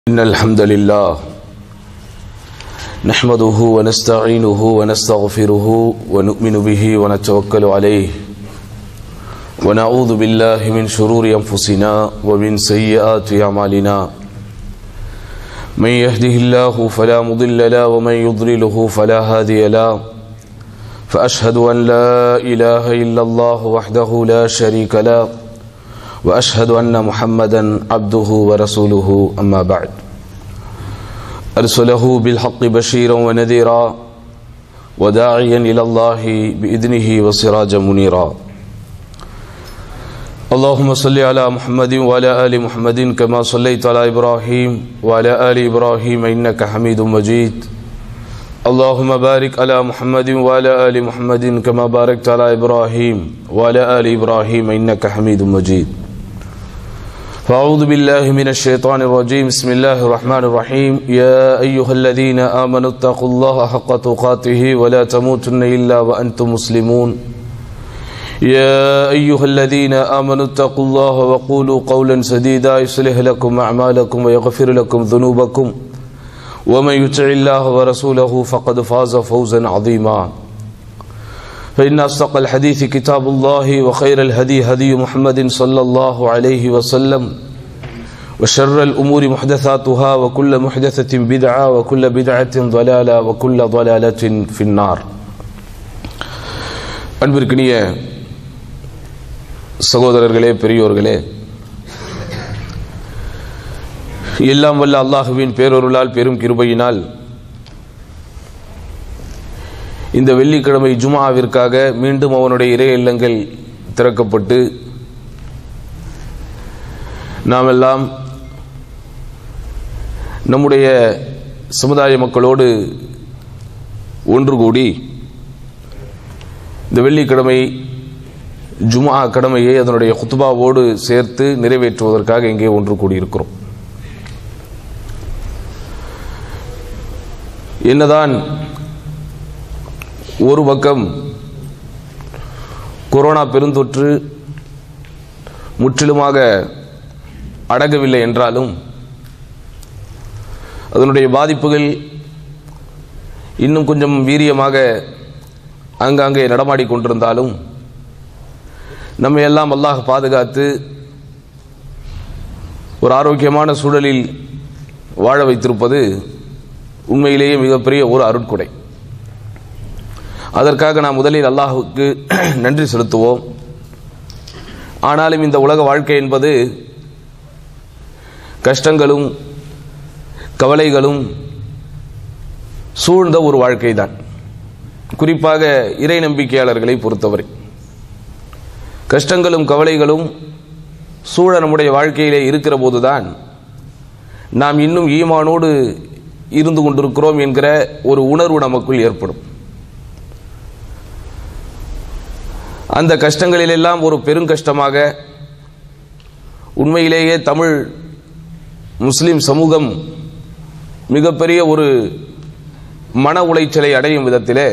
إن الحمد لله نحمده ونستعينه ونستغفره ونؤمن به ونتوكل عليه ونعوذ بالله من شرور أنفسنا ومن سيئات أعمالنا من يهده الله فلا مضل له ومن يضلله فلا هادي له فأشهد أن لا إله إلا الله وحده لا شريك له واشهد ان محمدا عبده ورسوله اما بعد ارسله بالحق بشيرا ونذيرا وداعيا الى الله باذنه وسراجا منيرا اللهم صل على محمد وعلى ال محمد كما صليت على ابراهيم وعلى ال ابراهيم انك حميد مجيد اللهم بارك على محمد وعلى ال محمد كما باركت على ابراهيم وعلى ال ابراهيم انك حميد مجيد فأعوذ بالله من الشيطان الرجيم بسم الله الرحمن الرحيم يا أيها الذين آمنوا اتقوا الله حق تقاته ولا تموتن إلا وأنتم مسلمون يا أيها الذين آمنوا اتقوا الله وقولوا قولا سديدا يصلح لكم أعمالكم ويغفر لكم ذنوبكم ومن يطع الله ورسوله فقد فاز فوزا عظيما فإن أصدق الحديث كتاب الله وخير الهدي هدي محمد صلى الله عليه وسلم وشر الأمور محدثاتها وكل محدثة بدعة وكل بدعة ضلالة وكل ضلالة في النار அன்பிற்கினிய சகோதரர்களே பெரியோர்களே எல்லாம் வல்ல அல்லாஹுவின் பேரொருளால் பெரும் கிருபையினால் இந்த வெள்ளிக்கிழமை ஜுமாவிற்காக மீண்டும் அவனுடைய இறை இல்லங்கள் திறக்கப்பட்டு நாம் எல்லாம் நம்முடைய சமுதாய மக்களோடு ஒன்று கூடி இந்த வெள்ளிக்கிழமை ஜுமா கடமையை அதனுடைய குத்துபாவோடு சேர்த்து நிறைவேற்றுவதற்காக இங்கே ஒன்று கூடியிருக்கிறோம் என்னதான் ஒரு பக்கம் கொரோனா பெருந்தொற்று முற்றிலுமாக அடங்கவில்லை என்றாலும் அதனுடைய பாதிப்புகள் இன்னும் கொஞ்சம் வீரியமாக அங்காங்கே நடமாடி கொண்டிருந்தாலும் நம்ம எல்லாம் அல்லாஹ் பாதுகாத்து ஒரு ஆரோக்கியமான சூழலில் வாழ வைத்திருப்பது உண்மையிலேயே மிகப்பெரிய ஒரு அருட்கொடை அதற்காக நாம் முதலில் அல்லாஹுக்கு நன்றி செலுத்துவோம் ஆனாலும் இந்த உலக வாழ்க்கை என்பது கஷ்டங்களும் கவலைகளும் சூழ்ந்த ஒரு வாழ்க்கை தான் குறிப்பாக இறை நம்பிக்கையாளர்களை பொறுத்தவரை கஷ்டங்களும் கவலைகளும் சூழ நம்முடைய வாழ்க்கையிலே இருக்கிற போதுதான் நாம் இன்னும் ஈமானோடு இருந்து கொண்டிருக்கிறோம் என்கிற ஒரு உணர்வு நமக்குள் ஏற்படும் அந்த கஷ்டங்களிலெல்லாம் ஒரு பெருங்கஷ்டமாக உண்மையிலேயே தமிழ் முஸ்லிம் சமூகம் மிகப்பெரிய ஒரு மன உளைச்சலை அடையும் விதத்திலே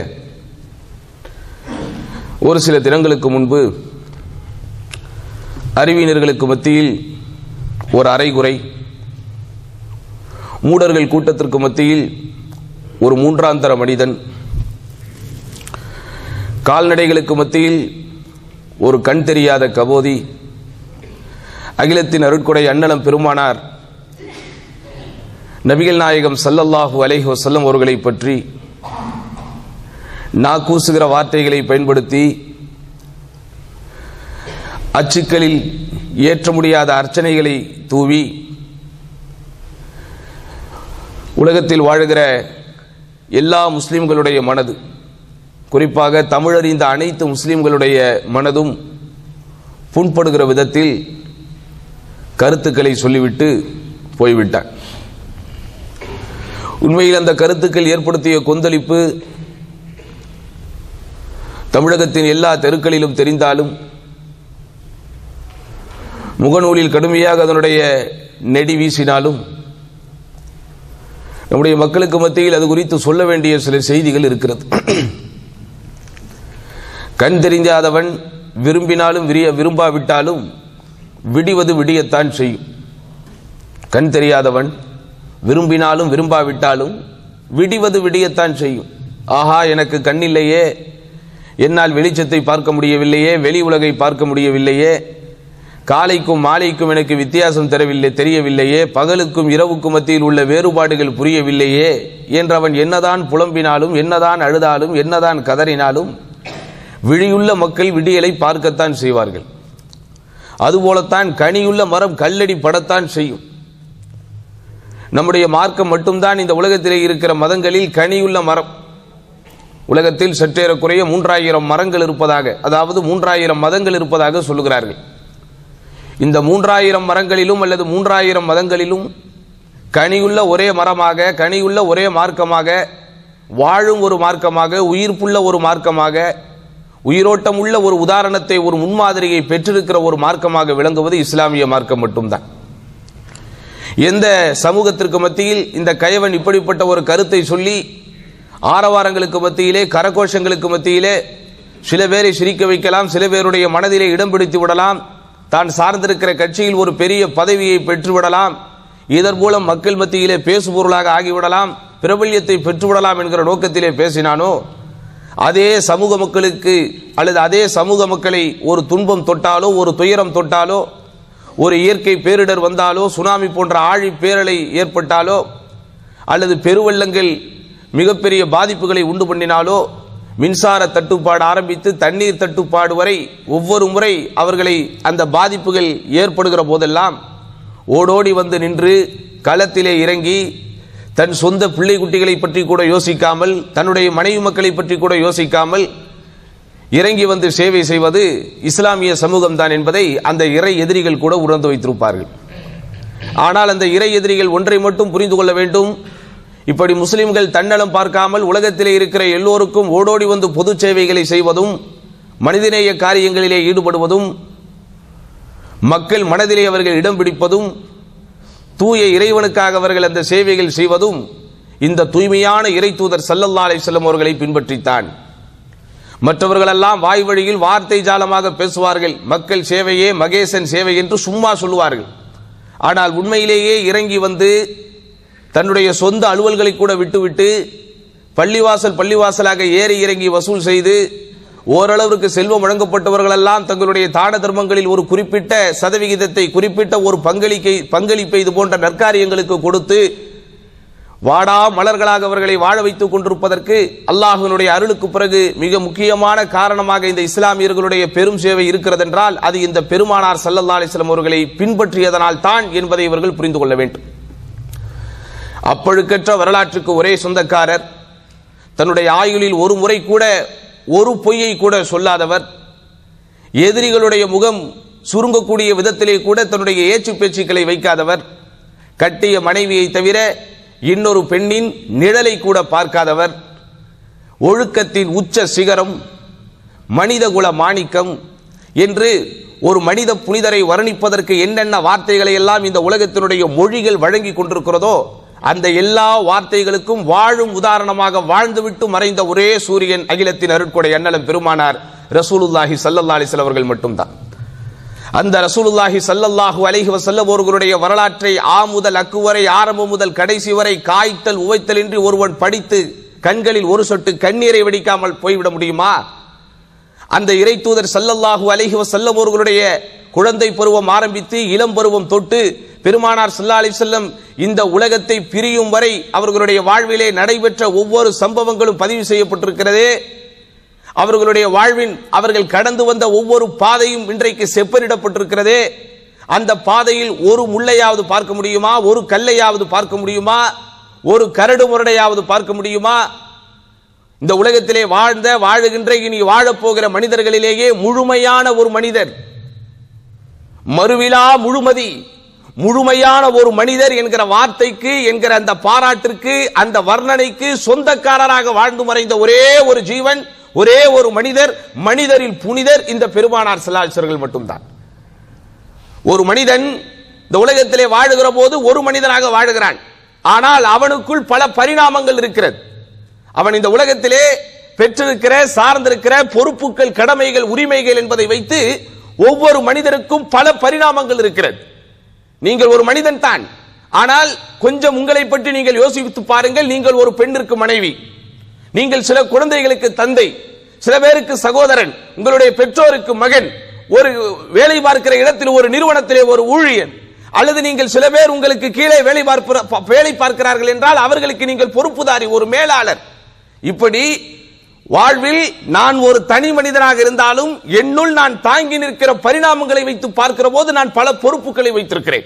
ஒரு சில தினங்களுக்கு முன்பு அறிவியனர்களுக்கு மத்தியில் ஒரு அரைகுறை மூடர்கள் கூட்டத்திற்கு மத்தியில் ஒரு மூன்றாந்தர மனிதன் கால்நடைகளுக்கு மத்தியில் ஒரு கண் தெரியாத கபோதி அகிலத்தின் அருட்கொடை அன்னலம் பெருமானார் நபிகள் நாயகம் சல்லல்லாஹூ அலைஹி வசல்லம் அவர்களை பற்றி நாக்கூசுகிற வார்த்தைகளை பயன்படுத்தி அச்சுக்களில் ஏற்ற முடியாத அர்ச்சனைகளை தூவி உலகத்தில் வாழுகிற எல்லா முஸ்லிம்களுடைய மனது குறிப்பாக தமிழறிந்த அனைத்து முஸ்லிம்களுடைய மனதும் புண்படுகிற விதத்தில் கருத்துக்களை சொல்லிவிட்டு போய்விட்டார் உண்மையில் அந்த கருத்துக்கள் ஏற்படுத்திய கொந்தளிப்பு தமிழகத்தின் எல்லா தெருக்களிலும் தெரிந்தாலும் முகநூலில் கடுமையாக அதனுடைய நெடி வீசினாலும் நம்முடைய மக்களுக்கு மத்தியில் அது குறித்து சொல்ல வேண்டிய சில செய்திகள் இருக்கிறது கண் தெரிஞ்சாதவன் விரும்பினாலும் விரிய விரும்பாவிட்டாலும் விடிவது விடியத்தான் செய்யும் கண் தெரியாதவன் விரும்பினாலும் விரும்பாவிட்டாலும் விடிவது விடியத்தான் செய்யும் ஆஹா எனக்கு கண்ணில்லையே என்னால் வெளிச்சத்தை பார்க்க முடியவில்லையே வெளி உலகை பார்க்க முடியவில்லையே காலைக்கும் மாலைக்கும் எனக்கு வித்தியாசம் தெரியவில்லை தெரியவில்லையே பகலுக்கும் இரவுக்கும் மத்தியில் உள்ள வேறுபாடுகள் புரியவில்லையே என்றவன் என்னதான் புலம்பினாலும் என்னதான் அழுதாலும் என்னதான் கதறினாலும் விழியுள்ள மக்கள் விடியலை பார்க்கத்தான் செய்வார்கள் அதுபோலத்தான் கனியுள்ள மரம் கல்லடி படத்தான் செய்யும் நம்முடைய மார்க்கம் மட்டும்தான் இந்த உலகத்திலே இருக்கிற மதங்களில் கனியுள்ள மரம் உலகத்தில் சற்றேறக்குறைய மூன்றாயிரம் மரங்கள் இருப்பதாக அதாவது மூன்றாயிரம் மதங்கள் இருப்பதாக சொல்லுகிறார்கள் இந்த மூன்றாயிரம் மரங்களிலும் அல்லது மூன்றாயிரம் மதங்களிலும் கனியுள்ள ஒரே மரமாக கனியுள்ள ஒரே மார்க்கமாக வாழும் ஒரு மார்க்கமாக உயிர்ப்புள்ள ஒரு மார்க்கமாக உயிரோட்டம் உள்ள ஒரு உதாரணத்தை ஒரு முன்மாதிரியை பெற்றிருக்கிற ஒரு மார்க்கமாக விளங்குவது இஸ்லாமிய மார்க்கம் மட்டும்தான் எந்த சமூகத்திற்கு மத்தியில் இந்த கயவன் இப்படிப்பட்ட ஒரு கருத்தை சொல்லி ஆரவாரங்களுக்கு மத்தியிலே கரகோஷங்களுக்கு மத்தியிலே சில பேரை சிரிக்க வைக்கலாம் சில பேருடைய மனதிலே இடம் பிடித்து விடலாம் தான் சார்ந்திருக்கிற கட்சியில் ஒரு பெரிய பதவியை பெற்றுவிடலாம் இதன் மூலம் மக்கள் மத்தியிலே பேசுபொருளாக ஆகிவிடலாம் பிரபல்யத்தை பெற்றுவிடலாம் என்கிற நோக்கத்திலே பேசினானோ அதே சமூக மக்களுக்கு அல்லது அதே சமூக மக்களை ஒரு துன்பம் தொட்டாலோ ஒரு துயரம் தொட்டாலோ ஒரு இயற்கை பேரிடர் வந்தாலோ சுனாமி போன்ற ஆழி பேரலை ஏற்பட்டாலோ அல்லது பெருவெள்ளங்கள் மிகப்பெரிய பாதிப்புகளை உண்டு பண்ணினாலோ மின்சார தட்டுப்பாடு ஆரம்பித்து தண்ணீர் தட்டுப்பாடு வரை ஒவ்வொரு முறை அவர்களை அந்த பாதிப்புகள் ஏற்படுகிற போதெல்லாம் ஓடோடி வந்து நின்று களத்திலே இறங்கி தன் சொந்த பிள்ளை குட்டிகளை பற்றி கூட யோசிக்காமல் தன்னுடைய மனைவி மக்களை பற்றி கூட யோசிக்காமல் இறங்கி வந்து சேவை செய்வது இஸ்லாமிய சமூகம் தான் என்பதை அந்த இறை எதிரிகள் கூட உணர்ந்து வைத்திருப்பார்கள் ஆனால் அந்த இறை எதிரிகள் ஒன்றை மட்டும் புரிந்து கொள்ள வேண்டும் இப்படி முஸ்லிம்கள் தன்னலம் பார்க்காமல் உலகத்திலே இருக்கிற எல்லோருக்கும் ஓடோடி வந்து பொது சேவைகளை செய்வதும் மனிதநேய காரியங்களிலே ஈடுபடுவதும் மக்கள் மனதிலே அவர்கள் இடம் பிடிப்பதும் தூய இறைவனுக்காக அவர்கள் அந்த சேவைகள் செய்வதும் இந்த தூய்மையான இறை தூதர் சல்லல்லா அலிஸ்லம் அவர்களை பின்பற்றித்தான் மற்றவர்களெல்லாம் வாய் வழியில் வார்த்தை ஜாலமாக பேசுவார்கள் மக்கள் சேவையே மகேசன் சேவை என்று சும்மா சொல்லுவார்கள் ஆனால் உண்மையிலேயே இறங்கி வந்து தன்னுடைய சொந்த அலுவல்களை கூட விட்டுவிட்டு பள்ளிவாசல் பள்ளிவாசலாக ஏறி இறங்கி வசூல் செய்து ஓரளவிற்கு செல்வம் வழங்கப்பட்டவர்களெல்லாம் தங்களுடைய தான தர்மங்களில் ஒரு குறிப்பிட்ட சதவிகிதத்தை குறிப்பிட்ட ஒரு பங்களிக்கை பங்களிப்பை இது போன்ற நற்காரியங்களுக்கு கொடுத்து வாடா மலர்களாக அவர்களை வாழ வைத்துக் கொண்டிருப்பதற்கு அல்லாஹினுடைய அருளுக்கு பிறகு மிக முக்கியமான காரணமாக இந்த இஸ்லாமியர்களுடைய பெரும் சேவை இருக்கிறதென்றால் அது இந்த பெருமானார் சல்லல்லா அலிஸ்லாம் அவர்களை பின்பற்றியதனால் தான் என்பதை இவர்கள் புரிந்து கொள்ள வேண்டும் அப்பழுக்கற்ற வரலாற்றுக்கு ஒரே சொந்தக்காரர் தன்னுடைய ஆயுளில் ஒரு முறை கூட ஒரு பொய்யை கூட சொல்லாதவர் எதிரிகளுடைய முகம் சுருங்கக்கூடிய விதத்திலே கூட தன்னுடைய ஏச்சு பேச்சுக்களை வைக்காதவர் கட்டிய மனைவியை தவிர இன்னொரு பெண்ணின் நிழலை கூட பார்க்காதவர் ஒழுக்கத்தின் உச்ச சிகரம் மனிதகுல மாணிக்கம் என்று ஒரு மனித புனிதரை வர்ணிப்பதற்கு என்னென்ன வார்த்தைகளை எல்லாம் இந்த உலகத்தினுடைய மொழிகள் வழங்கி கொண்டிருக்கிறதோ அந்த எல்லா வார்த்தைகளுக்கும் வாழும் உதாரணமாக வாழ்ந்துவிட்டு மறைந்த ஒரே சூரியன் அகிலத்தின் அருட்கொடை அண்ணலம் பெருமானார் ரசூலுல்லாஹி சல்லல்லா அலிஸ்லாம் அவர்கள் மட்டும்தான் அந்த ரசூலுல்லாஹி சல்லல்லாஹு அலைஹி வஸல்லம் அவர்களுடைய வரலாற்றை ஆ முதல் அக்கு வரை ஆரம்பம் முதல் கடைசி வரை காய்த்தல் உவைத்தல் இன்றி ஒருவன் படித்து கண்களில் ஒரு சொட்டு கண்ணீரை வெடிக்காமல் போய்விட முடியுமா அந்த இறை தூதர் சல்லல்லாஹு அலைஹி வஸல்லம் அவர்களுடைய குழந்தை பருவம் ஆரம்பித்து இளம் பருவம் தொட்டு பெருமானார் சல்லா அலி செல்லம் இந்த உலகத்தை பிரியும் வரை அவர்களுடைய வாழ்விலே நடைபெற்ற ஒவ்வொரு சம்பவங்களும் பதிவு செய்யப்பட்டிருக்கிறதே அவர்களுடைய வாழ்வின் அவர்கள் கடந்து வந்த ஒவ்வொரு பாதையும் இன்றைக்கு செப்பனிடப்பட்டிருக்கிறதே அந்த பாதையில் ஒரு முள்ளையாவது பார்க்க முடியுமா ஒரு கல்லையாவது பார்க்க முடியுமா ஒரு கரடு முரடையாவது பார்க்க முடியுமா இந்த உலகத்திலே வாழ்ந்த வாழுகின்ற இனி வாழப்போகிற மனிதர்களிலேயே முழுமையான ஒரு மனிதர் மறுவிழா முழுமதி முழுமையான ஒரு மனிதர் என்கிற வார்த்தைக்கு என்கிற அந்த பாராட்டிற்கு அந்த வர்ணனைக்கு சொந்தக்காரராக வாழ்ந்து மறைந்த ஒரே ஒரு ஜீவன் ஒரே ஒரு மனிதர் மனிதரில் புனிதர் இந்த பெருமானார் செல்லாச்சர்கள் மட்டும்தான் ஒரு மனிதன் இந்த உலகத்திலே வாழுகிற போது ஒரு மனிதனாக வாழுகிறான் ஆனால் அவனுக்குள் பல பரிணாமங்கள் இருக்கிறது அவன் இந்த உலகத்திலே பெற்றிருக்கிற சார்ந்திருக்கிற பொறுப்புகள் கடமைகள் உரிமைகள் என்பதை வைத்து ஒவ்வொரு மனிதருக்கும் பல பரிணாமங்கள் இருக்கிறது நீங்கள் ஒரு மனிதன் தான் ஆனால் கொஞ்சம் உங்களை பற்றி நீங்கள் யோசித்து பாருங்கள் நீங்கள் ஒரு பெண்ணிற்கு மனைவி நீங்கள் சில குழந்தைகளுக்கு தந்தை சில பேருக்கு சகோதரன் உங்களுடைய பெற்றோருக்கு மகன் ஒரு வேலை பார்க்கிற இடத்தில் ஒரு நிறுவனத்திலே ஒரு ஊழியன் அல்லது நீங்கள் சில பேர் உங்களுக்கு கீழே வேலை பார்ப்ப வேலை பார்க்கிறார்கள் என்றால் அவர்களுக்கு நீங்கள் பொறுப்புதாரி ஒரு மேலாளர் இப்படி வாழ்வில் நான் ஒரு தனி மனிதனாக இருந்தாலும் என்னுள் நான் தாங்கி நிற்கிற பரிணாமங்களை வைத்து பார்க்கிற போது நான் பல பொறுப்புகளை வைத்திருக்கிறேன்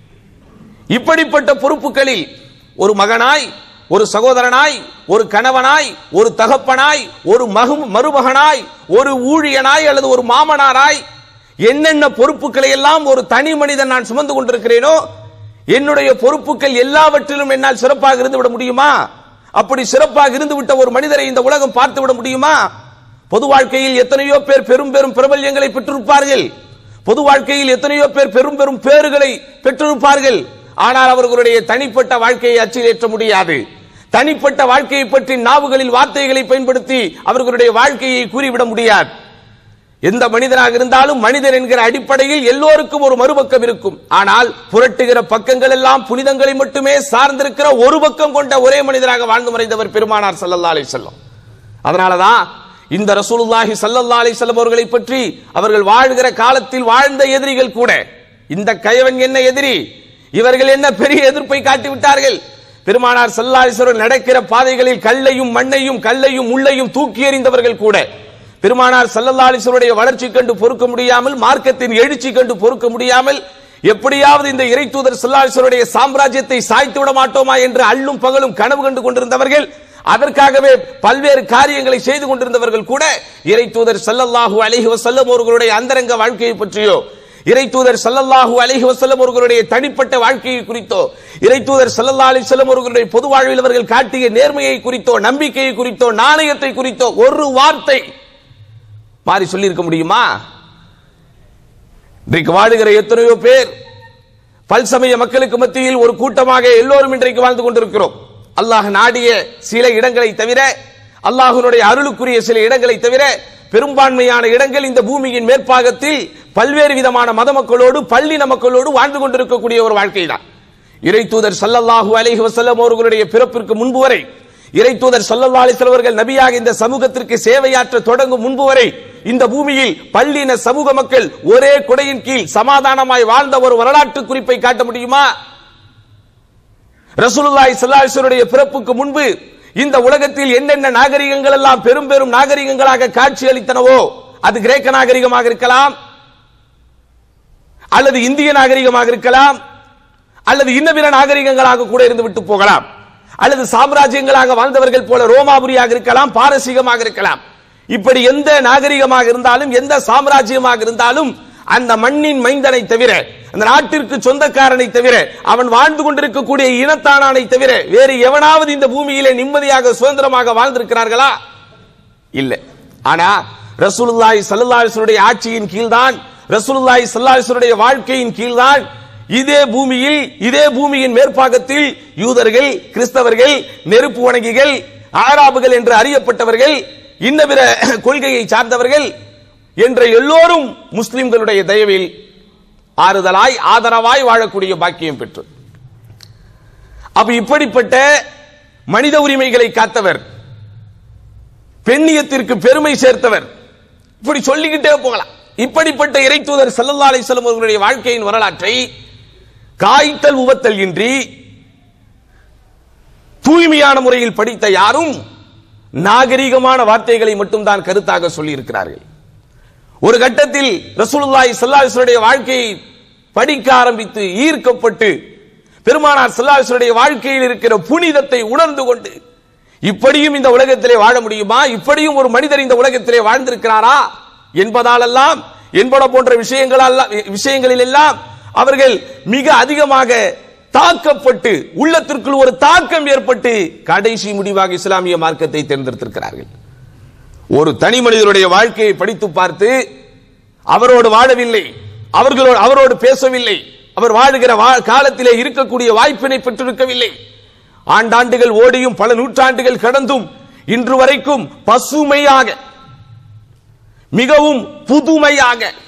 இப்படிப்பட்ட பொறுப்புகளில் ஒரு மகனாய் ஒரு சகோதரனாய் ஒரு கணவனாய் ஒரு தகப்பனாய் ஒரு மகு மருமகனாய் ஒரு ஊழியனாய் அல்லது ஒரு மாமனாராய் என்னென்ன பொறுப்புகளை எல்லாம் ஒரு தனி மனிதன் நான் சுமந்து கொண்டிருக்கிறேனோ என்னுடைய பொறுப்புகள் எல்லாவற்றிலும் என்னால் சிறப்பாக இருந்து விட முடியுமா அப்படி சிறப்பாக இருந்து விட்ட ஒரு மனிதரை இந்த உலகம் பார்த்து விட முடியுமா பொது வாழ்க்கையில் எத்தனையோ பேர் பெரும் பெரும் பிரபல்யங்களை பெற்றிருப்பார்கள் பொது வாழ்க்கையில் எத்தனையோ பேர் பெரும் பெரும் பேறுகளை பெற்றிருப்பார்கள் ஆனால் அவர்களுடைய தனிப்பட்ட வாழ்க்கையை அச்சில் ஏற்ற முடியாது தனிப்பட்ட வாழ்க்கையை பற்றி நாவுகளில் வார்த்தைகளை பயன்படுத்தி அவர்களுடைய வாழ்க்கையை கூறிவிட முடியாது எந்த மனிதனாக இருந்தாலும் மனிதன் என்கிற அடிப்படையில் எல்லோருக்கும் ஒரு மறுபக்கம் இருக்கும் ஆனால் புரட்டுகிற பக்கங்கள் எல்லாம் புனிதங்களை மட்டுமே சார்ந்திருக்கிற ஒரு பக்கம் கொண்ட ஒரே மனிதராக வாழ்ந்து மறைந்தவர் பெருமானார் சல்லல்லா அலி செல்லம் அதனாலதான் இந்த ரசூலுல்லாஹி சல்லல்லா அலி செல்லம் அவர்களை பற்றி அவர்கள் வாழ்கிற காலத்தில் வாழ்ந்த எதிரிகள் கூட இந்த கயவன் என்ன எதிரி இவர்கள் என்ன பெரிய எதிர்ப்பை காட்டி விட்டார்கள் பெருமானார் சல்லாசவர் நடக்கிற பாதைகளில் கல்லையும் மண்ணையும் கல்லையும் முள்ளையும் தூக்கி எறிந்தவர்கள் கூட பெருமானார் சல்லல்லாலிசருடைய வளர்ச்சி கண்டு பொறுக்க முடியாமல் மார்க்கத்தின் எழுச்சி கண்டு பொறுக்க முடியாமல் எப்படியாவது இந்த இறை தூதர் சல்லாலிசருடைய சாம்ராஜ்யத்தை சாய்த்து விட மாட்டோமா என்று அள்ளும் பகலும் கனவு கண்டு கொண்டிருந்தவர்கள் அதற்காகவே பல்வேறு காரியங்களை செய்து கொண்டிருந்தவர்கள் கூட இறை தூதர் சல்லல்லாஹு அலிஹி வசல்லம் அவர்களுடைய அந்தரங்க வாழ்க்கையை பற்றியோ இறை தூதர் சல்லல்லாஹு அலைஹி வஸல்லம் அவர்களுடைய தனிப்பட்ட வாழ்க்கையை குறித்தோ இறை தூதர் சல்லல்லா அலி செல்லம் அவர்களுடைய பொது வாழ்வில் அவர்கள் காட்டிய நேர்மையை குறித்தோ நம்பிக்கையை குறித்தோ நாணயத்தை குறித்தோ ஒரு வார்த்தை மாறி சொல்லி இருக்க முடியுமா இன்றைக்கு வாழுகிற எத்தனையோ பேர் பல்சமய மக்களுக்கு மத்தியில் ஒரு கூட்டமாக எல்லோரும் இன்றைக்கு வாழ்ந்து கொண்டிருக்கிறோம் அல்லாஹ் நாடிய சில இடங்களை தவிர அல்லாஹனுடைய அருளுக்குரிய சில இடங்களை தவிர பெரும்பான்மையான இடங்கள் இந்த பூமியின் மேற்பாகத்தில் பல்வேறு விதமான மத மக்களோடு பள்ளின மக்களோடு வாழ்ந்து கொண்டிருக்கக்கூடிய ஒரு வாழ்க்கை தான் இறை தூதர் சல்லல்லாஹு அலைஹி வஸல்லம் அவர்களுடைய பிறப்பிற்கு முன்பு வரை இறை தூதர் சல்லல்லா அலிஸ்லாம் அவர்கள் நபியாக இந்த சமூகத்திற்கு சேவையாற்ற தொடங்கும் முன்பு வரை இந்த பூமியில் பள்ளின சமூக மக்கள் ஒரே குடையின் கீழ் சமாதானமாய் வாழ்ந்த ஒரு வரலாற்று குறிப்பை காட்ட முடியுமா ரசூலுல்லாஹி ஸல்லல்லாஹு அலைஹி வஸல்லுடைய பிறப்புக்கு முன்பு இந்த உலகத்தில் என்னென்ன நாகரிகங்கள் எல்லாம் பெரும் பெரும் நாகரிகங்களாக காட்சி அளித்தனவோ அது கிரேக்க நாகரிகமாக இருக்கலாம் அல்லது இந்திய நாகரிகமாக இருக்கலாம் அல்லது இன்ன பிற நாகரிகங்களாக கூட இருந்து விட்டு போகலாம் அல்லது சாம்ராஜ்யங்களாக வாழ்ந்தவர்கள் போல ரோமாபுரியாக இருக்கலாம் பாரசீகமாக இருக்கலாம் இப்படி எந்த நாகரிகமாக இருந்தாலும் எந்த சாம்ராஜ்யமாக இருந்தாலும் அந்த மண்ணின் மைந்தனை தவிர அந்த நாட்டிற்கு சொந்தக்காரனை தவிர அவன் வாழ்ந்து கொண்டிருக்கக்கூடிய இனத்தானானை தவிர வேறு எவனாவது இந்த பூமியிலே நிம்மதியாக சுதந்திரமாக வாழ்ந்திருக்கிறார்களா இல்ல ஆனா ரசூலுல்லாஹி ஸல்லல்லாஹு அலைஹி வஸல்லுடைய ஆட்சியின் கீழ்தான் ரசூலுல்லாஹி ஸல்லல்லாஹு அலைஹி வஸல்லுடைய வாழ்க்கையின் கீழ்தான் இதே பூமியில் இதே பூமியின் மேற்பாகத்தில் யூதர்கள் கிறிஸ்தவர்கள் நெருப்பு வணங்கிகள் ஆராபுகள் என்று அறியப்பட்டவர்கள் இன்ன பிற கொள்கையை சார்ந்தவர்கள் என்ற எல்லோரும் முஸ்லிம்களுடைய தயவில் ஆறுதலாய் ஆதரவாய் வாழக்கூடிய பாக்கியம் பெற்று அப்ப இப்படிப்பட்ட மனித உரிமைகளை காத்தவர் பெண்ணியத்திற்கு பெருமை சேர்த்தவர் இப்படி சொல்லிக்கிட்டே போகலாம் இப்படிப்பட்ட இறை தூதர் சல்லல்லா அலிஸ்லம் அவர்களுடைய வாழ்க்கையின் வரலாற்றை காய்த்தல் உவத்தல் இன்றி தூய்மையான முறையில் படித்த யாரும் நாகரிகமான வார்த்தைகளை மட்டும்தான் கருத்தாக சொல்லி இருக்கிறார்கள் ஒரு கட்டத்தில் ரசூலுல்லாஹி ஸல்லல்லாஹு வாழ்க்கையை படிக்க ஆரம்பித்து ஈர்க்கப்பட்டு பெருமானார் ஸல்லல்லாஹு வாழ்க்கையில் இருக்கிற புனிதத்தை உணர்ந்து கொண்டு இப்படியும் இந்த உலகத்திலே வாழ முடியுமா இப்படியும் ஒரு மனிதர் இந்த உலகத்திலே வாழ்ந்திருக்கிறாரா என்பதாலெல்லாம் என்பன போன்ற விஷயங்களால் விஷயங்களில் எல்லாம் அவர்கள் மிக அதிகமாக தாக்கப்பட்டு உள்ளத்திற்குள் ஒரு தாக்கம் ஏற்பட்டு கடைசி முடிவாக இஸ்லாமிய மார்க்கத்தை தேர்ந்தெடுத்திருக்கிறார்கள் ஒரு தனி மனிதனுடைய வாழ்க்கையை படித்து பார்த்து அவரோடு வாழவில்லை அவர்களோடு அவரோடு பேசவில்லை அவர் வாழுகிற காலத்திலே இருக்கக்கூடிய வாய்ப்பினை பெற்றிருக்கவில்லை ஆண்டாண்டுகள் ஓடியும் பல நூற்றாண்டுகள் கடந்தும் இன்று வரைக்கும் பசுமையாக மிகவும் புதுமையாக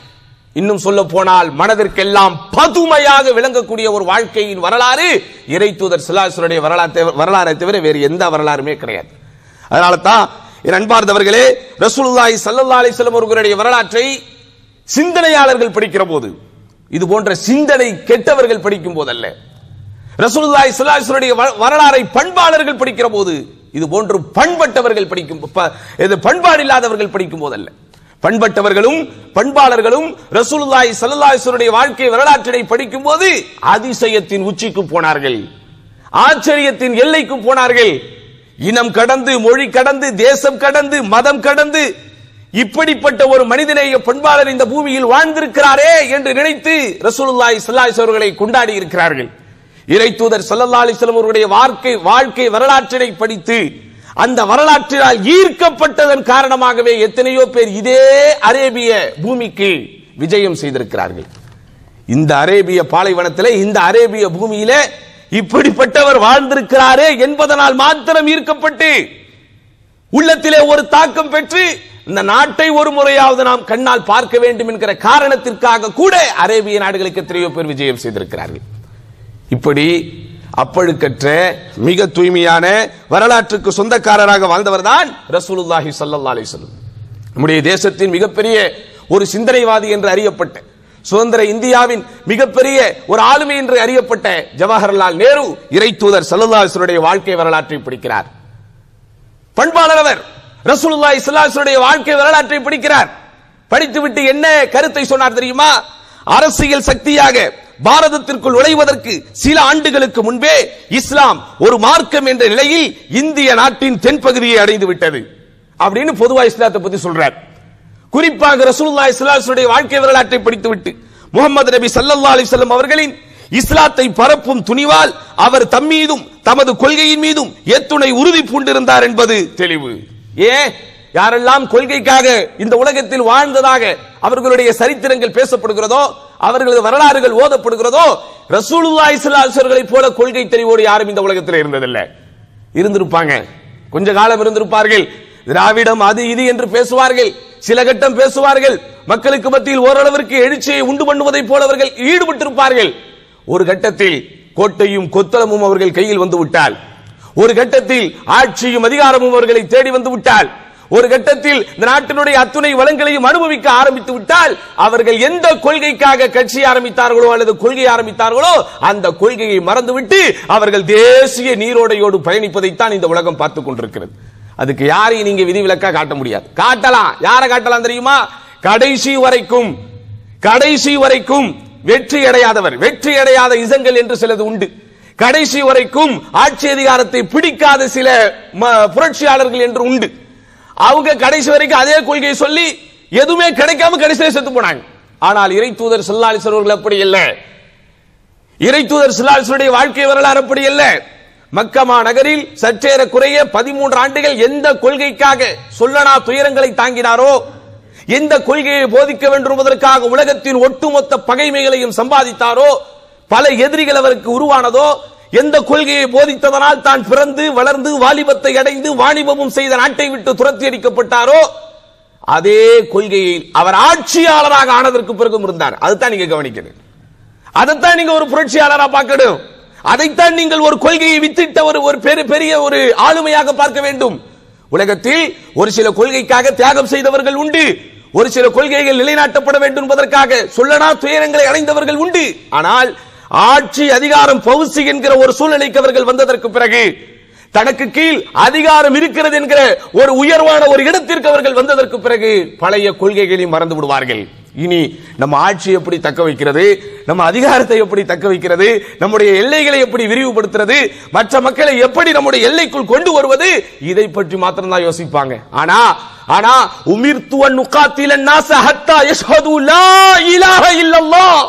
இன்னும் சொல்ல போனால் மனதிற்கெல்லாம் பதுமையாக விளங்கக்கூடிய ஒரு வாழ்க்கையின் வரலாறு இறை தூதர் சிலாசுடைய வரலாற்றை வரலாறை தவிர வேறு எந்த வரலாறுமே கிடையாது அதனால தான் என் அன்பார்ந்தவர்களே ரசூலுல்லாஹி ஸல்லல்லாஹு அலைஹி வஸல்லம் அவர்களுடைய வரலாற்றை சிந்தனையாளர்கள் படிக்கிற போது இது போன்ற சிந்தனை கெட்டவர்கள் படிக்கும் போதல்ல ரசூலுல்லாஹி ஸல்லல்லாஹு அலைஹி வஸல்லுடைய வ- வரலாறை பண்பாளர்கள் படிக்கிற போது இது போன்று பண்பட்டவர்கள் படிக்கும் ப- இது பண்பாடு இல்லாதவர்கள் படிக்கும் போதல்ல பண்பட்டவர்களும் பண்பாளர்களும் ரசூலுல்லாஹி ஸல்லல்லாஹு அலைஹி வஸல்லுடைய வாழ்க்கை வரலாற்றினை படிக்கும் போது அதிசயத்தின் உச்சிக்கு போனார்கள் ஆச்சரியத்தின் எல்லைக்கு போனார்கள் இனம் கடந்து மொழி கடந்து தேசம் கடந்து மதம் கடந்து இப்படிப்பட்ட ஒரு மனிதநேய பண்பாளர் இந்த பூமியில் வாழ்ந்திருக்கிறாரே என்று நினைத்து ரசூலுல்லாஹி ஸல்லல்லாஹு அலைஹி அவர்களை கொண்டாடி இருக்கிறார்கள் இறை தூதர் ஸல்லல்லாஹு அலைஹி வஸல்லம் அவர்களுடைய வாழ்க்கை வாழ்க்கை வரலாற்றினை படித்து அந்த வரலாற்றினால் ஈர்க்கப்பட்டதன் காரணமாகவே எத்தனையோ பேர் இதே அரேபிய பூமிக்கு விஜயம் செய்திருக்கிறார்கள் இந்த அரேபிய பாலைவனத்திலே இந்த அரேபிய பூமியிலே இப்படிப்பட்டவர் வாழ்ந்திருக்கிறாரே என்பதனால் மாத்திரம் ஈர்க்கப்பட்டு உள்ளத்திலே ஒரு தாக்கம் பெற்று இந்த நாட்டை ஒரு முறையாவது நாம் கண்ணால் பார்க்க வேண்டும் என்கிற காரணத்திற்காக கூட அரேபிய நாடுகளுக்கு எத்தனையோ பேர் விஜயம் செய்திருக்கிறார்கள் இப்படி அப்பழுக்கற்ற மிக தூய்மையான வரலாற்றுக்கு சொந்தக்காரராக வாழ்ந்தவர் தான் ரசூலுல்லாஹி ஸல்லல்லாஹு அலைஹி வஸல்லம் நம்முடைய தேசத்தின் மிகப்பெரிய ஒரு சிந்தனைவாதி என்று அறியப்பட்ட சுதந்திர இந்தியாவின் மிகப்பெரிய ஒரு ஆளுமை என்று அறியப்பட்ட ஜவஹர்லால் நேரு இறை தூதர் ஸல்லல்லாஹு அலைஹி வஸல்லுடைய வாழ்க்கை வரலாற்றை படிக்கிறார் பண்பாளர் அவர் ரசூலுல்லாஹி ஸல்லல்லாஹு அலைஹி வஸல்லுடைய வாழ்க்கை வரலாற்றை படிக்கிறார் படித்துவிட்டு என்ன கருத்தை சொன்னார் தெரியுமா அரசியல் சக்தியாக பாரதத்திற்குள் நுழைவதற்கு சில ஆண்டுகளுக்கு முன்பே இஸ்லாம் ஒரு மார்க்கம் என்ற நிலையில் இந்திய நாட்டின் தென்பகுதியை அடைந்து விட்டது அப்படின்னு பொதுவா இஸ்லாத்தை பத்தி சொல்றார் குறிப்பாக ரசூலுல்லாஹி ஸல்லல்லாஹு அலைஹி வஸல்லுடைய வாழ்க்கை வரலாற்றை படித்துவிட்டு முகமது நபி ஸல்லல்லாஹு அலைஹி வஸல்லம் அவர்களின் இஸ்லாத்தை பரப்பும் துணிவால் அவர் தம்மீதும் தமது கொள்கையின் மீதும் எத்துணை உறுதி பூண்டிருந்தார் என்பது தெளிவு ஏன் யாரெல்லாம் கொள்கைக்காக இந்த உலகத்தில் வாழ்ந்ததாக அவர்களுடைய சரித்திரங்கள் பேசப்படுகிறதோ அவர்களது வரலாறுகள் ஓதப்படுகிறதோ ரசூலுல்லாஹி ஸல்லல்லாஹு அலைஹி வஸல்லம் போல கொள்கை தெளிவோடு யாரும் இந்த உலகத்தில் இருந்ததில்லை இருந்திருப்பாங்க கொஞ்ச காலம் இருந்திருப்பார்கள் திராவிடம் அது இது என்று பேசுவார்கள் சில கட்டம் பேசுவார்கள் மக்களுக்கு மத்தியில் ஓரளவிற்கு எழுச்சியை உண்டு பண்ணுவதைப் போல அவர்கள் ஈடுபட்டிருப்பார்கள் ஒரு கட்டத்தில் கோட்டையும் கொத்தளமும் அவர்கள் கையில் வந்து விட்டால் ஒரு கட்டத்தில் ஆட்சியும் அதிகாரமும் அவர்களை தேடி வந்து விட்டால் ஒரு கட்டத்தில் இந்த நாட்டினுடைய அத்துணை வளங்களையும் அனுபவிக்க ஆரம்பித்து விட்டால் அவர்கள் எந்த கொள்கைக்காக கட்சி ஆரம்பித்தார்களோ அல்லது கொள்கை ஆரம்பித்தார்களோ அந்த கொள்கையை மறந்துவிட்டு அவர்கள் தேசிய நீரோடையோடு பயணிப்பதைத்தான் இந்த உலகம் பார்த்துக் கொண்டிருக்கிறது அதுக்கு யாரையும் நீங்க விதிவிலக்கா காட்ட முடியாது காட்டலாம் யாரை காட்டலாம் தெரியுமா கடைசி வரைக்கும் கடைசி வரைக்கும் வெற்றி அடையாதவர் வெற்றி அடையாத இசங்கள் என்று சிலது உண்டு கடைசி வரைக்கும் ஆட்சி அதிகாரத்தை பிடிக்காத சில ம- புரட்சியாளர்கள் என்று உண்டு அவங்க கடைசி வரைக்கும் அதே கொள்கையை சொல்லி எதுவுமே கிடைக்காம கடைசியில செத்து போனாங்க ஆனால் இறை தூதர் அவர்கள் அப்படி இல்லை இறை தூதர் சிலாசுடைய வாழ்க்கை வரலாறு அப்படி அல்ல மக்கமா நகரில் சற்றேற குறைய பதிமூன்று ஆண்டுகள் எந்த கொள்கைக்காக சொல்லனா துயரங்களை தாங்கினாரோ எந்த கொள்கையை போதிக்க வேண்டும் என்பதற்காக உலகத்தின் ஒட்டுமொத்த பகைமைகளையும் சம்பாதித்தாரோ பல எதிரிகள் அவருக்கு உருவானதோ எந்த கொள்கையை போதித்ததனால் தான் பிறந்து வளர்ந்து வாலிபத்தை அடைந்து வாணிபமும் செய்த நாட்டை விட்டு துரத்தி அடிக்கப்பட்டாரோ அதே கொள்கையை அவர் ஆட்சியாளராக ஆனதற்கு பிறகும் இருந்தார் அதுதான் நீங்க கவனிக்கணும் அதைத்தான் நீங்க ஒரு புரட்சியாளரா பார்க்கணும் அதைத்தான் நீங்கள் ஒரு கொள்கையை வித்திட்ட ஒரு ஒரு பெரிய பெரிய ஒரு ஆளுமையாக பார்க்க வேண்டும் உலகத்தில் ஒரு சில கொள்கைக்காக தியாகம் செய்தவர்கள் உண்டு ஒரு சில கொள்கைகள் நிலைநாட்டப்பட வேண்டும் என்பதற்காக சொல்லனா துயரங்களை அடைந்தவர்கள் உண்டு ஆனால் ஆட்சி அதிகாரம் பவுசி என்கிற ஒரு சூழ்நிலைக்கு அவர்கள் வந்ததற்கு பிறகு தனக்கு கீழ் அதிகாரம் இருக்கிறது என்கிற ஒரு உயர்வான ஒரு இடத்திற்கு அவர்கள் வந்ததற்கு பிறகு பழைய கொள்கைகளையும் மறந்து விடுவார்கள் இனி நம்ம ஆட்சி எப்படி தக்க வைக்கிறது நம்ம அதிகாரத்தை எப்படி தக்க வைக்கிறது நம்முடைய எல்லைகளை எப்படி விரிவுபடுத்துறது மற்ற மக்களை எப்படி நம்முடைய எல்லைக்குள் கொண்டு வருவது இதை பற்றி மாத்திரம் தான் யோசிப்பாங்க ஆனா ஆனா உமிர்த்துவன் நுகாத்திலன் நாச ஹத்தா யஷ்ஹது லா இலாஹ இல்லல்லாஹ்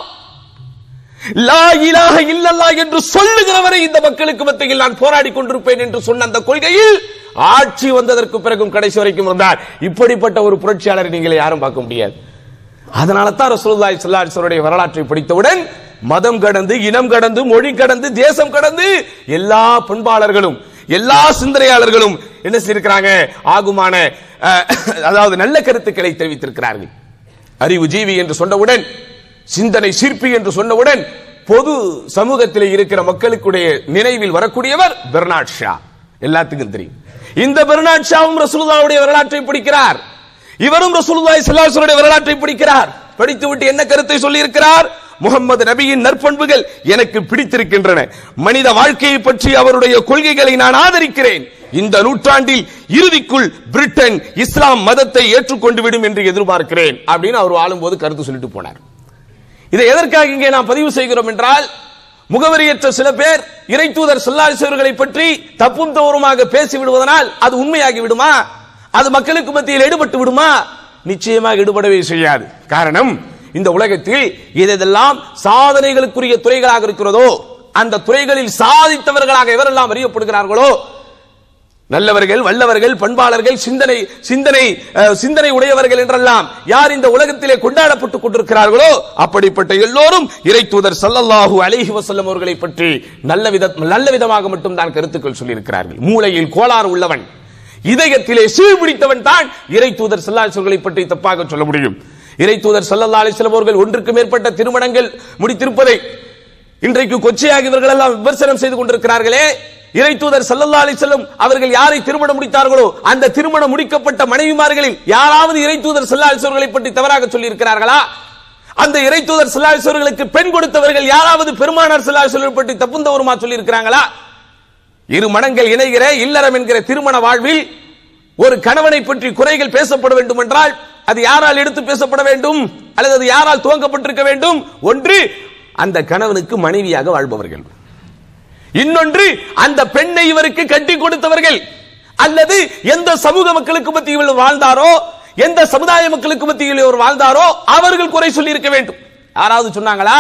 லா இலாஹ இல்லல்லாஹ் என்று சொல்லுகிறவரை இந்த மக்களுக்கு மத்தியில் நான் போராடி கொண்டிருப்பேன் என்று சொன்ன அந்த கொள்கையில் ஆட்சி வந்ததற்கு பிறகும் கடைசி வரைக்கும் இருந்தார் இப்படிப்பட்ட ஒரு புரட்சியாளரை நீங்கள் யாரும் பார்க்க முடியாது அதனால தான் ரசூலுல்லாஹி ஸல்லல்லாஹு அலைஹி வஸல்லம் வரலாற்றை படித்தவுடன் மதம் கடந்து இனம் கடந்து மொழி கடந்து தேசம் கடந்து எல்லா பண்பாளர்களும் எல்லா சிந்தனையாளர்களும் என்ன செய்திருக்கிறாங்க ஆகுமான அஹ், அதாவது நல்ல கருத்துக்களை தெரிவித்திருக்கிறார்கள் அறிவு ஜீவி என்று சொன்னவுடன் சிந்தனை சிற்பி என்று சொன்னவுடன் பொது சமூகத்தில் இருக்கிற மக்களுக்குடைய நினைவில் வரக்கூடியவர் பெர்னாட் ஷா எல்லாத்துக்கும் தெரியும் இந்த பெர்னாட் ஷாவும் ரசூலுல்லாவுடைய வரலாற்றை படிக்கிறார் இவரும் ரசூலுல்லாஹி ஸல்லல்லாஹு அலைஹி வஸல்லம் வரலாற்றை படிக்கிறார் படித்துவிட்டு என்ன கருத்தை சொல்லி இருக்கிறார் முகமது நபியின் நற்பண்புகள் எனக்கு பிடித்திருக்கின்றன மனித வாழ்க்கையை பற்றி அவருடைய கொள்கைகளை நான் ஆதரிக்கிறேன் இந்த நூற்றாண்டில் இறுதிக்குள் பிரிட்டன் இஸ்லாம் மதத்தை ஏற்றுக்கொண்டு விடும் என்று எதிர்பார்க்கிறேன் அப்படின்னு அவர் வாழும்போது கருத்து சொல்லிட்டு போனார் இதை எதற்காக இங்கே நாம் பதிவு செய்கிறோம் என்றால் முகவரியற்ற சில பேர் இறை தூதர் சொல்லாசிவர்களை பற்றி தப்பும் தவறுமாக பேசி விடுவதனால் அது உண்மையாகி விடுமா அது மக்களுக்கு மத்தியில் ஈடுபட்டு விடுமா நிச்சயமாக ஈடுபடவே செய்யாது காரணம் இந்த உலகத்தில் எதெல்லாம் சாதனைகளுக்குரிய துறைகளாக இருக்கிறதோ அந்த துறைகளில் சாதித்தவர்களாக எவரெல்லாம் அறியப்படுகிறார்களோ நல்லவர்கள் வல்லவர்கள் பண்பாளர்கள் சிந்தனை சிந்தனை அஹ், சிந்தனை உடையவர்கள் என்றெல்லாம் யார் இந்த உலகத்திலே கொண்டாடப்பட்டுக் கொண்டிருக்கிறார்களோ அப்படிப்பட்ட எல்லோரும் இறை தூதர் சல்லல்லாஹு அலைஹி வஸல்லம் அவர்களை பற்றி நல்ல வித நல்ல விதமாக மட்டும் தான் கருத்துக்கள் சொல்லியிருக்கிறார்கள் மூளையில் கோளாறு உள்ளவன் இதயத்திலே சீழ் பிடித்தவன் தான் இறை தூதர் சல்லாஹர்களை பற்றி தப்பாக சொல்ல முடியும் இறை தூதர் சல்லல்லா அலிஸ்லாம் அவர்கள் ஒன்றுக்கு மேற்பட்ட திருமணங்கள் முடித்திருப்பதை இன்றைக்கு கொச்சையாக இவர்கள் எல்லாம் விமர்சனம் செய்து கொண்டிருக்கிறார்களே இறை தூதர் சல்லல்லா அலிஸ்லம் அவர்கள் யாரை திருமணம் முடித்தார்களோ அந்த திருமணம் முடிக்கப்பட்ட மனைவிமார்களில் யாராவது இறை தூதர் சல்லா அலிஸ்வர்களை பற்றி தவறாக சொல்லி இருக்கிறார்களா அந்த இறை தூதர் சல்லா அலிஸ்வர்களுக்கு பெண் கொடுத்தவர்கள் யாராவது பெருமானார் சல்லா அலிஸ்வர்கள் பற்றி தப்புந்தவருமா சொல்லி இருக்கிறாங்களா இரு மனங்கள் இணைகிற இல்லறம் என்கிற திருமண வாழ்வில் ஒரு கணவனை பற்றி குறைகள் பேசப்பட வேண்டும் என்றால் அது யாரால் எடுத்து பேசப்பட வேண்டும் அல்லது அது யாரால் துவங்கப்பட்டிருக்க வேண்டும் ஒன்று அந்த கணவனுக்கு மனைவியாக வாழ்பவர்கள் இன்னொன்று அந்த பெண்ணை இவருக்கு கட்டி கொடுத்தவர்கள் அல்லது எந்த சமூக மக்களுக்கு மத்தியில் இவர் வாழ்ந்தாரோ எந்த சமுதாய மக்களுக்கு மத்தியில் இவர் வாழ்ந்தாரோ அவர்கள் குறை சொல்லி இருக்க வேண்டும் யாராவது சொன்னாங்களா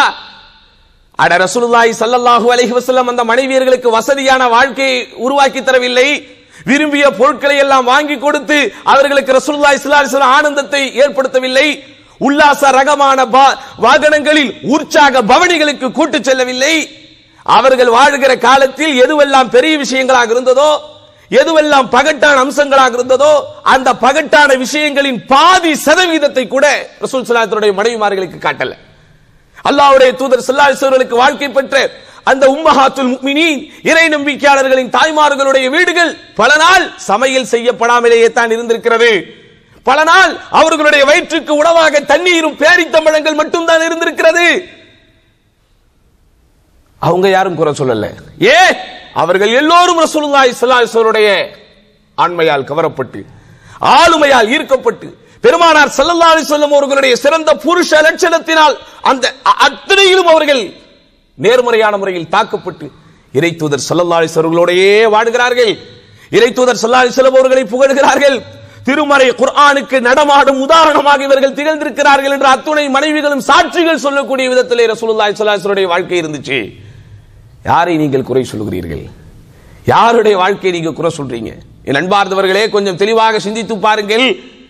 அட ரசூலுல்லாஹி ஸல்லல்லாஹு அலைஹி வஸல்லம் அந்த மனைவியர்களுக்கு வசதியான வாழ்க்கையை உருவாக்கி தரவில்லை விரும்பிய பொருட்களை எல்லாம் வாங்கி கொடுத்து அவர்களுக்கு ரசூலுல்லாஹி ஸல்லல்லாஹு அலைஹி வஸல்லம் ஆனந்தத்தை ஏற்படுத்தவில்லை உல்லாச ரகமான பா- வாகனங்களில் உற்சாக பவனிகளுக்கு கூட்டு செல்லவில்லை அவர்கள் வாழ்கிற காலத்தில் எதுவெல்லாம் பெரிய விஷயங்களாக இருந்ததோ எதுவெல்லாம் பகட்டான அம்சங்களாக இருந்ததோ அந்த பகட்டான விஷயங்களின் பாதி சதவீதத்தை கூட ரசூல் ஸல்லல்லாஹு மனைவிமார்களுக்கு காட்டல அல்லாஹ்வுடைய தூதர் ஸல்லல்லாஹு வாழ்க்கை பெற்ற அந்த உம்மஹாத்துல் முஃமினீன் இறை நம்பிக்கையாளர்களின் தாய்மார்களுடைய வீடுகள் பல நாள் சமையல் செய்யப்படாமலேயே தான் இருந்திருக்கிறது பல நாள் அவர்களுடைய வயிற்றுக்கு உணவாக தண்ணீரும் பேரித்தம்பழங்கள் மட்டும்தான் இருந்திருக்கிறது அவங்க யாரும் குறை சொல்லல ஏ அவர்கள் எல்லோரும் ரசூலுல்லாஹி ஸல்லல்லாஹு அலைஹி வஸல்லுடைய ஆண்மையால் கவரப்பட்டு ஆளுமையால் ஈர்க்கப்பட்டு பெருமானார் ஸல்லல்லாஹு அலைஹி வஸல்லம் அவர்களுடைய சிறந்த புருஷ லட்சணத்தினால் அந்த அ- அத்தனையிலும் அவர்கள் நேர்மறையான முறையில் தாக்கப்பட்டு இறை தூதர் ஸல்லல்லாஹு அலைஹி வஸல்லம் அவர்களோடையே வாடுகிறார்கள் இறை தூதர் ஸல்லல்லாஹு அலைஹி வஸல்லம் அவர்களை புகழ்கிறார்கள் திருமறை குர்ஆனுக்கு நடமாடும் உதாரணமாக இவர்கள் திகழ்ந்திருக்கிறார்கள் என்ற அத்துணை மனைவிகளும் சாட்சிகள் சொல்லக்கூடிய விதத்திலே ரசூலுல்லாஹி ஸல்லல்லாஹு அலைஹி வஸல்லுடைய வாழ்க்கை இருந்துச்சு யாரை நீங்கள் குறை சொல்கிறீர்கள் யாருடைய வாழ்க்கையை நீங்க குறை சொல்றீங்க என் அன்பார்ந்தவர்களே கொஞ்சம் தெளிவாக சிந்தித்து பாருங்கள்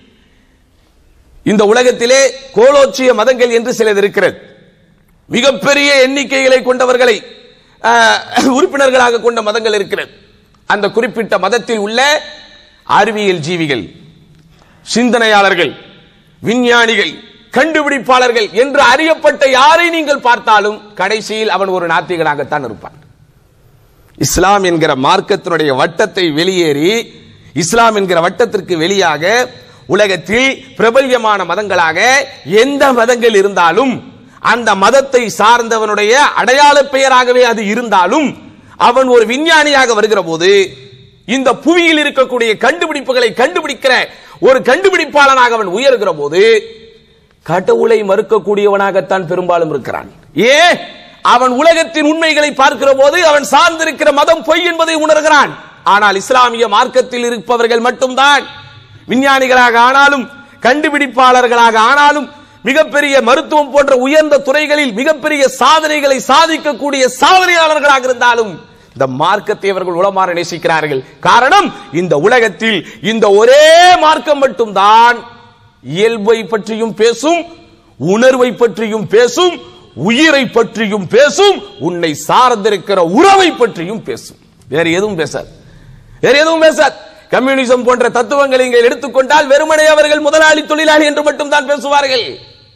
இந்த உலகத்திலே கோலோச்சிய மதங்கள் என்று சிலது இருக்கிறது மிகப்பெரிய எண்ணிக்கைகளை கொண்டவர்களை ஆஹ், உறுப்பினர்களாக கொண்ட மதங்கள் இருக்கிறது அந்த குறிப்பிட்ட மதத்தில் உள்ள அறிவியல் ஜீவிகள் சிந்தனையாளர்கள் விஞ்ஞானிகள் கண்டுபிடிப்பாளர்கள் என்று அறியப்பட்ட யாரை நீங்கள் பார்த்தாலும் கடைசியில் அவன் ஒரு நாத்திகனாகத்தான் இருப்பான் இஸ்லாம் என்கிற மார்க்கத்தினுடைய வட்டத்தை வெளியேறி இஸ்லாம் என்கிற வட்டத்திற்கு வெளியாக உலகத்தில் பிரபல்யமான மதங்களாக எந்த மதங்கள் இருந்தாலும் அந்த மதத்தை சார்ந்தவனுடைய அடையாள பெயராகவே அது இருந்தாலும் அவன் ஒரு விஞ்ஞானியாக வருகிற போது இந்த புவியில் இருக்கக்கூடிய கண்டுபிடிப்புகளை கண்டுபிடிக்கிற ஒரு கண்டுபிடிப்பாளனாக அவன் உயர்கிற போது கடவுளை மறுக்கக்கூடியவனாகத்தான் பெரும்பாலும் இருக்கிறான் ஏ அவன் உலகத்தின் உண்மைகளை பார்க்கிற போது அவன் சார்ந்திருக்கிற மதம் பொய் என்பதை உணர்கிறான் ஆனால் இஸ்லாமிய மார்க்கத்தில் இருப்பவர்கள் மட்டும்தான் விஞ்ஞானிகளாக ஆனாலும் கண்டுபிடிப்பாளர்களாக ஆனாலும் மிகப்பெரிய மருத்துவம் போன்ற உயர்ந்த துறைகளில் மிகப்பெரிய சாதனைகளை சாதிக்கக்கூடிய சாதனையாளர்களாக இருந்தாலும் இந்த மார்க்கத்தை அவர்கள் உளமாற நேசிக்கிறார்கள் காரணம் இந்த உலகத்தில் இந்த ஒரே மார்க்கம் மட்டும்தான் இயல்பை பற்றியும் பேசும் உணர்வை பற்றியும் பேசும் உயிரை பற்றியும் பேசும் உன்னை சார்ந்திருக்கிற உறவை பற்றியும் பேசும் வேற எதுவும் பேசாது வேற எதுவும் பேசாது கம்யூனிசம் போன்ற தத்துவங்களை இங்கே எடுத்துக்கொண்டால் வெறுமனே அவர்கள் முதலாளி தொழிலாளி என்று மட்டும் தான் பேசுவார்கள்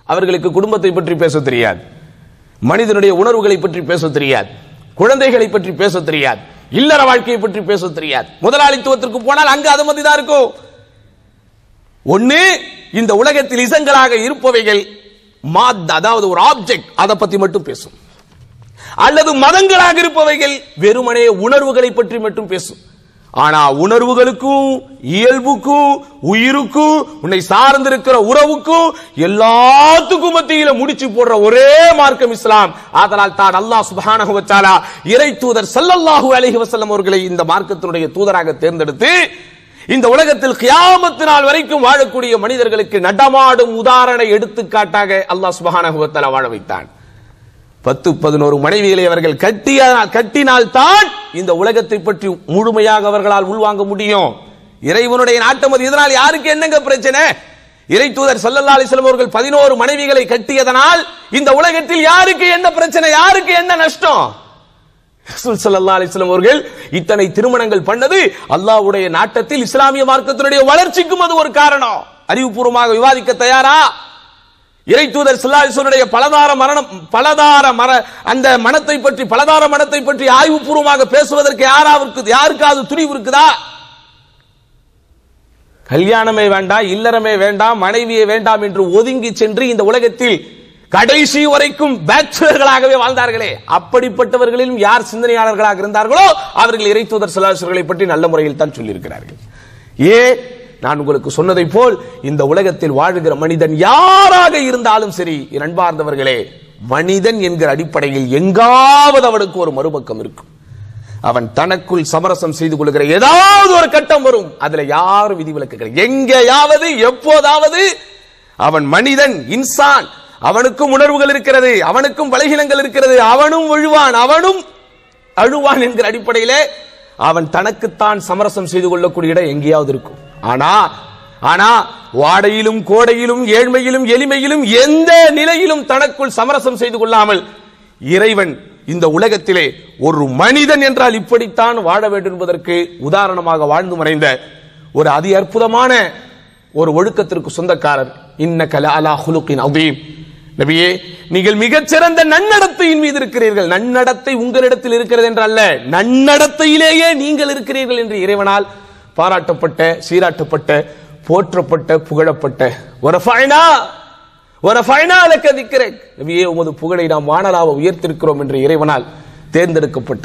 அவர்களுக்கு குடும்பத்தை பற்றி பேச தெரியாது மனிதனுடைய உணர்வுகளை பற்றி பேச தெரியாது குழந்தைகளை பற்றி பேச தெரியாது இல்லற வாழ்க்கையை பற்றி பேச தெரியாது முதலாளித்துவத்திற்கு போனால் அங்கு அது மாதிரி தான் இருக்கும் ஒண்ணு இந்த உலகத்தில் இசங்களாக இருப்பவைகள் மாத் அதாவது ஒரு ஆப்ஜெக்ட் அதை பத்தி மட்டும் பேசும் அல்லது மதங்களாக இருப்பவைகள் வெறுமனே உணர்வுகளை பற்றி மட்டும் பேசும் ஆனா உணர்வுகளுக்கும் இயல்புக்கும் உயிருக்கும் உன்னை சார்ந்திருக்கிற உறவுக்கும் எல்லாத்துக்கும் மத்தியில முடிச்சு போடுற ஒரே மார்க்கம் இஸ்லாம் ஆதலால் தான் அல்லாஹ் சுப்ஹானஹு வ தஆலா இறை தூதர் ஸல்லல்லாஹு அலைஹி வஸல்லம் அவர்களை இந்த மார்க்கத்தினுடைய தூதராக தேர்ந்தெடுத்து இந்த உலகத்தில் கியாமத்து நாள் வரைக்கும் வாழக்கூடிய மனிதர்களுக்கு நடமாடும் உதாரண எடுத்துக்காட்டாக அல்லாஹ் சுப்ஹானஹு வ தஆலா வாழ வைத்தான் பத்து பதினோரு மனைவிகளை அவர்கள் கட்டிய கட்டினால் தான் இந்த உலகத்தை பற்றி முழுமையாக அவர்களால் உள்வாங்க முடியும் இறைவனுடைய நாட்டம் அது இதனால் யாருக்கு என்னங்க பிரச்சனை இறை தூதர் சல்லல்லா அலிஸ்லாம் அவர்கள் பதினோரு மனைவிகளை கட்டியதனால் இந்த உலகத்தில் யாருக்கு என்ன பிரச்சனை யாருக்கு என்ன நஷ்டம் ரசூல் ஸல்லல்லாஹு அலைஹி வஸல்லம் அவர்கள் இத்தனை திருமணங்கள் பண்ணது அல்லாஹ்வுடைய நாட்டத்தில் இஸ்லாமிய மார்க்கத்தினுடைய வளர்ச்சிக்கும் அது ஒரு காரணம் அறிவுபூர்வமாக விவாதிக்க தயாரா இறை தூதர் சில்லாசுடைய பலதார மரணம் பலதார மர அந்த மனத்தை பற்றி பலதார மனத்தை பற்றி ஆய்வுபூர்வமாக பேசுவதற்கு யாராவிற்கு யாருக்காவது துணிவு இருக்குதா கல்யாணமே வேண்டாம் இல்லறமே வேண்டாம் மனைவியே வேண்டாம் என்று ஒதுங்கி சென்று இந்த உலகத்தில் கடைசி வரைக்கும் பேச்சுலர்களாகவே வாழ்ந்தார்களே அப்படிப்பட்டவர்களிலும் யார் சிந்தனையாளர்களாக இருந்தார்களோ அவர்கள் இறை தூதர் சிலாசுகளை பற்றி நல்ல முறையில் தான் சொல்லியிருக்கிறார்கள் ஏ நான் உங்களுக்கு சொன்னதை போல் இந்த உலகத்தில் வாழுகிற மனிதன் யாராக இருந்தாலும் சரி என் அன்பார்ந்தவர்களே மனிதன் என்கிற அடிப்படையில் எங்காவது அவனுக்கு ஒரு மறுபக்கம் இருக்கும் அவன் தனக்குள் சமரசம் செய்து கொள்கிற ஏதாவது ஒரு கட்டம் வரும் அதுல யாரும் விதிவிலக்கு கிடையாது எங்கேயாவது எப்போதாவது அவன் மனிதன் இன்சான் அவனுக்கும் உணர்வுகள் இருக்கிறது அவனுக்கும் பலகீனங்கள் இருக்கிறது அவனும் விழுவான் அவனும் அழுவான் என்கிற அடிப்படையிலே அவன் தனக்குத்தான் சமரசம் செய்து கொள்ளக்கூடிய இடம் எங்கேயாவது இருக்கும் ஆனா ஆனா வாடையிலும் கோடையிலும் ஏழ்மையிலும் எளிமையிலும் எந்த நிலையிலும் தனக்குள் சமரசம் செய்து கொள்ளாமல் இறைவன் இந்த உலகத்திலே ஒரு மனிதன் என்றால் இப்படித்தான் வாழ வேண்டும் என்பதற்கு உதாரணமாக வாழ்ந்து மறைந்த ஒரு அதி அற்புதமான ஒரு ஒழுக்கத்திற்கு சொந்தக்காரர் இன்ன கல அலா ஹுலுக்கின் அதீம் நபியே நீங்கள் மிகச்சிறந்த நன்னடத்தையின் மீது இருக்கிறீர்கள் நன்னடத்தை உங்களிடத்தில் இருக்கிறது என்றல்ல நன்னடத்தையிலேயே நீங்கள் இருக்கிறீர்கள் என்று இறைவனால் பாராட்டப்பட்ட சீராட்டப்பட்ட போற்றப்பட்ட புகழப்பட்ட ஒரு ஃபைனா ஒரு ஃபைனாலுக்கு அதிக்கிறேன் நபியே உமது புகழை நாம் வானலாக உயர்த்திருக்கிறோம் என்று இறைவனால் தேர்ந்தெடுக்கப்பட்ட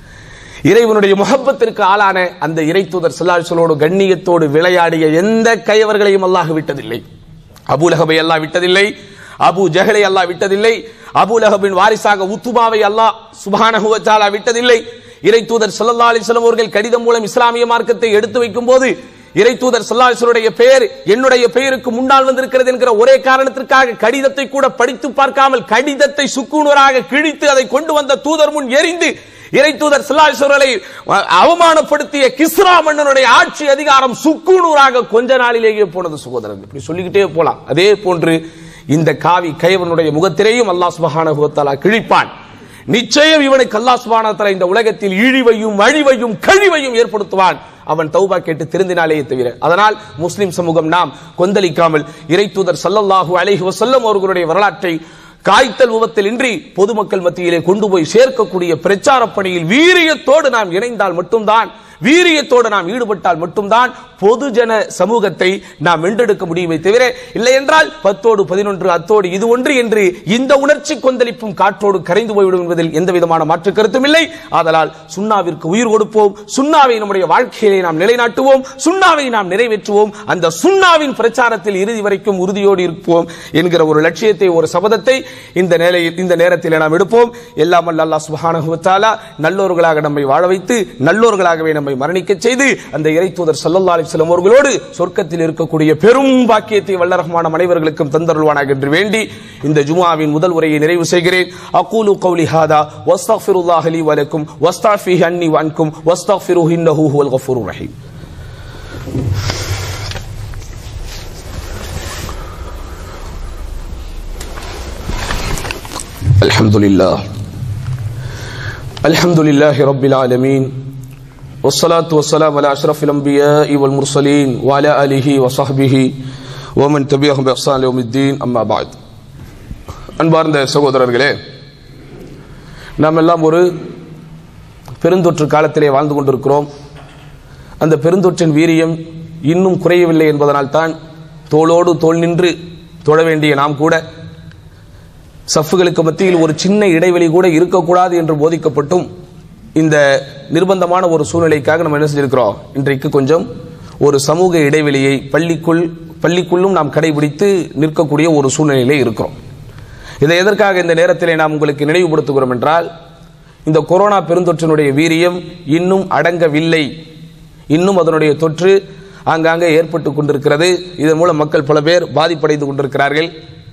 இறைவனுடைய முகப்பத்திற்கு ஆளான அந்த இறை தூதர் சொல்லாசலோடு கண்ணியத்தோடு விளையாடிய எந்த கையவர்களையும் அல்லாஹ் விட்டதில்லை அபுலகபை அல்லாஹ் விட்டதில்லை அபு ஜஹலை அல்லாஹ் விட்டதில்லை அபுலகபின் வாரிசாக உத்துமாவை அல்லாஹ் சுபானகுவச்சாலா விட்டதில்லை இறை தூதர் சல்லா அலிஸ்லாம் அவர்கள் கடிதம் மூலம் இஸ்லாமிய மார்க்கத்தை எடுத்து வைக்கும் போது இறை தூதர் சல்லாஹருடைய பெயர் என்னுடைய பெயருக்கு முன்னால் வந்திருக்கிறது என்கிற ஒரே காரணத்திற்காக கடிதத்தை கூட படித்து பார்க்காமல் கடிதத்தை சுக்குநூறாக கிழித்து அதை கொண்டு வந்த தூதர் முன் எரிந்து இறை தூதர் சில்லாசுரலை அவமானப்படுத்திய கிஸ்ரா மன்னனுடைய ஆட்சி அதிகாரம் சுக்குநூறாக கொஞ்ச நாளிலேயே போனது சகோதரன் இப்படி சொல்லிக்கிட்டே போலாம் அதே போன்று இந்த காவி கைவனுடைய முகத்திரையும் அல்லாஹ் சுபஹானஹு வ தஆலா கிழிப்பான் நிச்சயம் இவனுக்கு அல்லாஹ் சுப்ஹானஹு வ தஆலா இந்த உலகத்தில் இழிவையும் அழிவையும் கழிவையும் ஏற்படுத்துவான் அவன் தௌபா கேட்டு திருந்தினாலேயே தவிர அதனால் முஸ்லிம் சமூகம் நாம் கொந்தளிக்காமல் இறை தூதர் சல்லல்லாஹு அலைஹி வஸல்லம் அவர்களுடைய வரலாற்றை காய்த்தல் உவத்தில் இன்றி பொதுமக்கள் மத்தியிலே கொண்டு போய் சேர்க்கக்கூடிய பிரச்சார பணியில் வீரியத்தோடு நாம் இணைந்தால் மட்டும்தான் வீரியத்தோடு நாம் ஈடுபட்டால் மட்டும்தான் பொதுஜன சமூகத்தை நாம் வென்றெடுக்க முடியுமே தவிர இல்லை என்றால் பத்தோடு பதினொன்று அத்தோடு இது ஒன்று என்று இந்த உணர்ச்சி கொந்தளிப்பும் காற்றோடு கரைந்து போய்விடும் என்பதில் எந்த விதமான மாற்று கருத்தும் இல்லை ஆதலால் சுண்ணாவிற்கு உயிர் கொடுப்போம் சுண்ணாவை நம்முடைய வாழ்க்கையிலே நாம் நிலைநாட்டுவோம் சுண்ணாவை நாம் நிறைவேற்றுவோம் அந்த சுண்ணாவின் பிரச்சாரத்தில் இறுதி வரைக்கும் உறுதியோடு இருப்போம் என்கிற ஒரு லட்சியத்தை ஒரு சபதத்தை இந்த நிலையில் இந்த நேரத்தில் நாம் எடுப்போம் எல்லாம் அல்ல அல்லாஹ் சுப்ஹானஹு வ தஆலா நல்லோர்களாக நம்மை வாழ வைத்து நல்லோர்களாகவே நம்மை மரணிக்க செய்து அந்த இறை தூதர் ஸல்லல்லாஹு அலைஹி வஸல்லம் அவர்களோடு சொர்க்கத்தில் இருக்கக்கூடிய பெரும் பாக்கியத்தை வல்ல ரஹ்மான அனைவர்களுக்கும் தந்தருள்வானாக என்று வேண்டி இந்த ஜுமாவின் முதல் உரையை நிறைவு செய்கிறேன் அகூலு கௌலி ஹாதா வஸ்தக்ஃபிருல்லாஹ் லி வ லக்கும் வஸ்தக்ஃபிஹி அன்னி வ அன்கும் வஸ்தக்ஃபிருஹு இன்னஹு ஹுவல் கஃபூருர் ரஹீம் الحمد لله الحمد لله رب العالمين والصلاة والسلام على أشرف الأنبياء والمرسلين وعلى آله وصحبه ومن تبعهم بإحسان يوم الدين أما بعد அன்பார்ந்த சகோதரர்களே நாம் எல்லாம் ஒரு பெருந்தொற்று காலத்திலே வாழ்ந்து கொண்டிருக்கிறோம் அந்த பெருந்தொற்றின் வீரியம் இன்னும் குறையவில்லை என்பதனால் தான் தோளோடு தோள் நின்று தொழ வேண்டிய நாம் கூட சஃப்புகளுக்கு மத்தியில் ஒரு சின்ன இடைவெளி கூட இருக்கக்கூடாது என்று போதிக்கப்பட்டும் இந்த நிர்பந்தமான ஒரு சூழ்நிலைக்காக நம்ம என்ன செஞ்சிருக்கிறோம் இன்றைக்கு கொஞ்சம் ஒரு சமூக இடைவெளியை பள்ளிக்குள் பள்ளிக்குள்ளும் நாம் கடைபிடித்து நிற்கக்கூடிய ஒரு சூழ்நிலையிலே இருக்கிறோம் இதை எதற்காக இந்த நேரத்திலே நாம் உங்களுக்கு நினைவுபடுத்துகிறோம் என்றால் இந்த கொரோனா பெருந்தொற்றினுடைய வீரியம் இன்னும் அடங்கவில்லை இன்னும் அதனுடைய தொற்று ஆங்காங்கே ஏற்பட்டு கொண்டிருக்கிறது இதன் மூலம் மக்கள் பல பேர் பாதிப்படைந்து கொண்டிருக்கிறார்கள்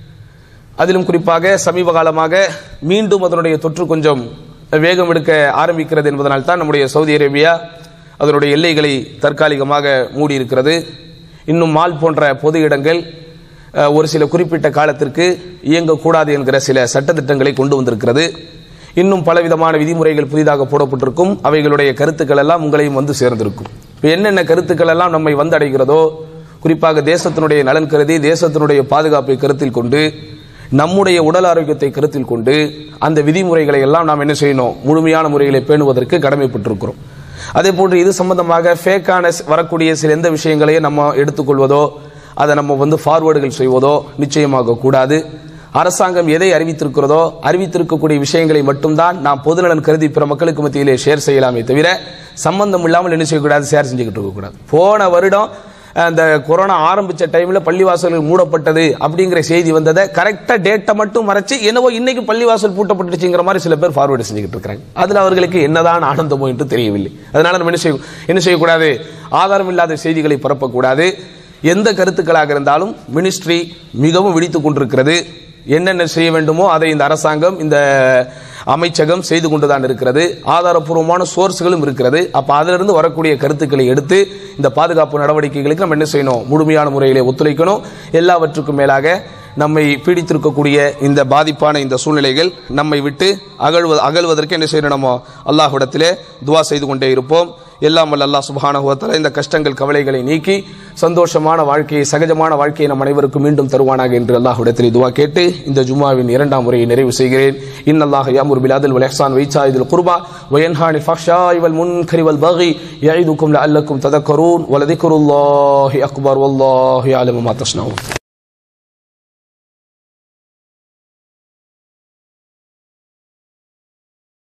அதிலும் குறிப்பாக சமீப காலமாக மீண்டும் அதனுடைய தொற்று கொஞ்சம் வேகம் எடுக்க ஆரம்பிக்கிறது என்பதனால் தான் நம்முடைய சவுதி அரேபியா அதனுடைய எல்லைகளை தற்காலிகமாக மூடியிருக்கிறது இன்னும் மால் போன்ற பொது இடங்கள் அஹ், ஒரு சில குறிப்பிட்ட காலத்திற்கு இயங்கக்கூடாது என்கிற சில சட்டத்திட்டங்களை கொண்டு வந்திருக்கிறது இன்னும் பலவிதமான விதிமுறைகள் புதிதாக போடப்பட்டிருக்கும் அவைகளுடைய கருத்துக்கள் எல்லாம் உங்களையும் வந்து சேர்ந்திருக்கும் இப்ப என்னென்ன கருத்துக்கள் எல்லாம் நம்மை வந்தடைகிறதோ குறிப்பாக தேசத்தினுடைய நலன் கருதி தேசத்தினுடைய பாதுகாப்பை கருத்தில் கொண்டு நம்முடைய உடல் ஆரோக்கியத்தை கருத்தில் கொண்டு அந்த விதிமுறைகளை எல்லாம் நாம் என்ன செய்யணும் முழுமையான முறைகளை பேணுவதற்கு கடமைப்பட்டிருக்கிறோம் அதே போன்று இது சம்பந்தமாக ஃபேக்கான வரக்கூடிய சில எந்த விஷயங்களையும் நம்ம எடுத்துக்கொள்வதோ அதை நம்ம வந்து ஃபார்வேர்டுகள் செய்வதோ நிச்சயமாக கூடாது அரசாங்கம் எதை அறிவித்திருக்கிறதோ அறிவித்திருக்கக்கூடிய விஷயங்களை மட்டும்தான் நாம் பொதுநலன் கருதி பிற மக்களுக்கு மத்தியிலே ஷேர் செய்யலாமே தவிர சம்பந்தம் இல்லாமல் என்ன செய்யக்கூடாது ஷேர் செஞ்சுக்கிட்டு இருக்கக்கூடாது போன வருடம் அந்த கொரோனா ஆரம்பிச்ச டைம்ல பள்ளிவாசல்கள் மூடப்பட்டது அப்படிங்கிற செய்தி வந்ததை கரெக்டா டேட்டை மட்டும் மறைச்சு என்னவோ இன்னைக்கு பள்ளிவாசல் பூட்டப்பட்டுச்சுங்கிற மாதிரி சில பேர் ஃபார்வர்டு செஞ்சுக்கிட்டு இருக்காங்க அதுல அவர்களுக்கு என்னதான் ஆனந்தமோ என்று தெரியவில்லை அதனால நம்ம என்ன செய்ய என்ன செய்யக்கூடாது ஆதாரம் இல்லாத செய்திகளை பரப்பக்கூடாது எந்த கருத்துக்களாக இருந்தாலும் மினிஸ்ட்ரி மிகவும் விழித்துக் கொண்டிருக்கிறது என்னென்ன செய்ய வேண்டுமோ அதை இந்த அரசாங்கம் இந்த அமைச்சகம் செய்து கொண்டுதான் இருக்கிறது ஆதாரப்பூர்வமான சோர்ஸ்களும் இருக்கிறது அப்ப அதிலிருந்து வரக்கூடிய கருத்துக்களை எடுத்து இந்த பாதுகாப்பு நடவடிக்கைகளுக்கு நம்ம என்ன செய்யணும் முழுமையான முறையிலே ஒத்துழைக்கணும் எல்லாவற்றுக்கும் மேலாக நம்மை பீடித்திருக்கக்கூடிய இந்த பாதிப்பான இந்த சூழ்நிலைகள் நம்மை விட்டு அகழ்வ அகழ்வதற்கு என்ன செய்யணும் நம்ம அல்லாஹ்விடத்திலே துவா செய்து கொண்டே இருப்போம் எல்லாம் வல்ல அல்லாஹ் சுப்ஹானஹு வ தஆலா இந்த கஷ்டங்கள் கவலைகளை நீக்கி சந்தோஷமான வாழ்க்கையை சகஜமான வாழ்க்கையை நம் அனைவருக்கும் மீண்டும் தருவானாக என்று அல்லாஹ்விடத்தில் துவா கேட்டு இந்த ஜும்மாவின் இரண்டாம் முறையை நிறைவு செய்கிறேன் இன்னல்லாஹ் யாமுர் பிலாதில் வல் இஹ்சான் வ இத்தாஇதில் குர்பா வ யன்ஹானி ஃபஹ்ஷாய் வல் முன்கரி வல் பகி யஇதுக்கும் லஅல்லக்கும் ததக்கரூன் வ லதிக்ருல்லாஹி அக்பர் வல்லாஹு யஅலமு மா தஸ்னஊன்